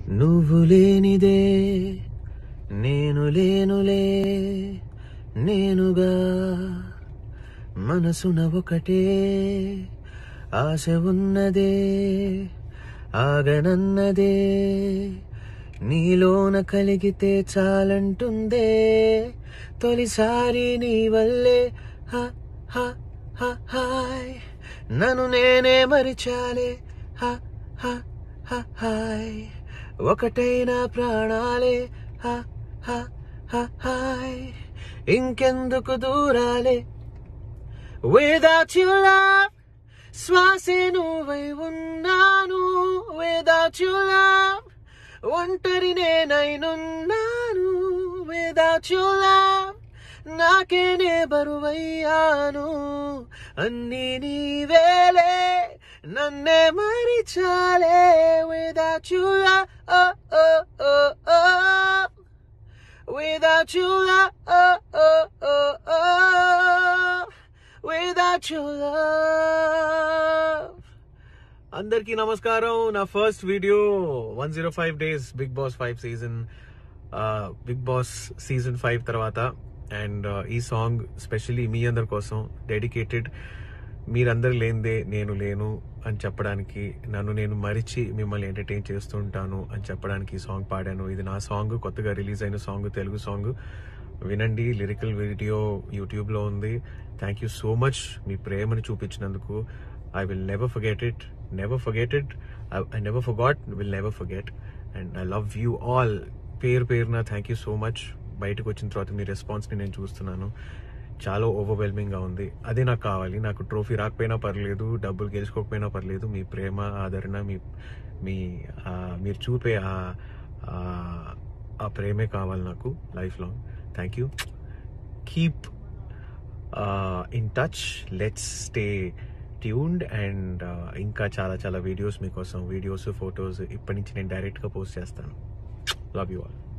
నువ్వు లేనిదే నేను లేనులే నేనుగా మనసున ఒకటే ఆశ ఉన్నదే ఆగనన్నదే నీలోన కలిగితే చాలంటుందే తొలిసారి నీ వల్లే హ హ హ హాయ్ నన్ను నేనే మరిచాలే హ హ హ హాయ్ ఒకటైన ప్రాణాలే హ హ హ హాయ్ ఇంకెందుకు దూరాలే Without your love శ్వాసే నువ్వై ఉన్నాను Without your love ఒంటరి నేనైనున్నాను Without your love నాకేనే బరువయ్యాను అన్ని నీవేలే నన్నే మరిచాలే Without you love oh, oh, oh, oh. Without you love oh, oh, oh, oh. Without your love అందరికీ నమస్కారం నా first video one zero five days Bigg Boss five season Bigg Boss season five తర్వాత and ఈ song specially మీ అందరి కోసం dedicated మీరందరు లేనిదే నేను లేను అని చెప్పడానికి నన్ను నేను మరిచి మిమ్మల్ని ఎంటర్టైన్ చేస్తుంటాను అని చెప్పడానికి ఈ సాంగ్ పాడాను ఇది నా సాంగ్ కొత్తగా రిలీజ్ అయిన సాంగ్ తెలుగు సాంగ్ వినండి లిరికల్ వీడియో యూట్యూబ్లో ఉంది థ్యాంక్ యూ సో మచ్ మీ ప్రేమను చూపించినందుకు I will never forget it never forget it I never forgot will never forget and I love you all పేరు పేరున థ్యాంక్ యూ సో మచ్ బయటకు వచ్చిన తర్వాత మీ రెస్పాన్స్ని నేను చూస్తున్నాను చాలా ఓవర్వెల్మింగ్ గా ఉంది అదే నాకు కావాలి నాకు ట్రోఫీ రాకపోయినా పర్లేదు డబ్బులు గెలుచుకోకపోయినా పర్లేదు మీ ప్రేమ ఆదరణ మీ మీ ఆ, మీరు చూపే ఆ ఆ- ఆ ప్రేమే కావాలి నాకు life long thank you keep in touch let's stay tuned and ఇంకా చాలా చాలా వీడియోస్ మీకోసం వీడియోస్ ఫొటోస్ ఇప్పటి నుంచి నేను డైరెక్ట్గా పోస్ట్ చేస్తాను లవ్ యూ ఆల్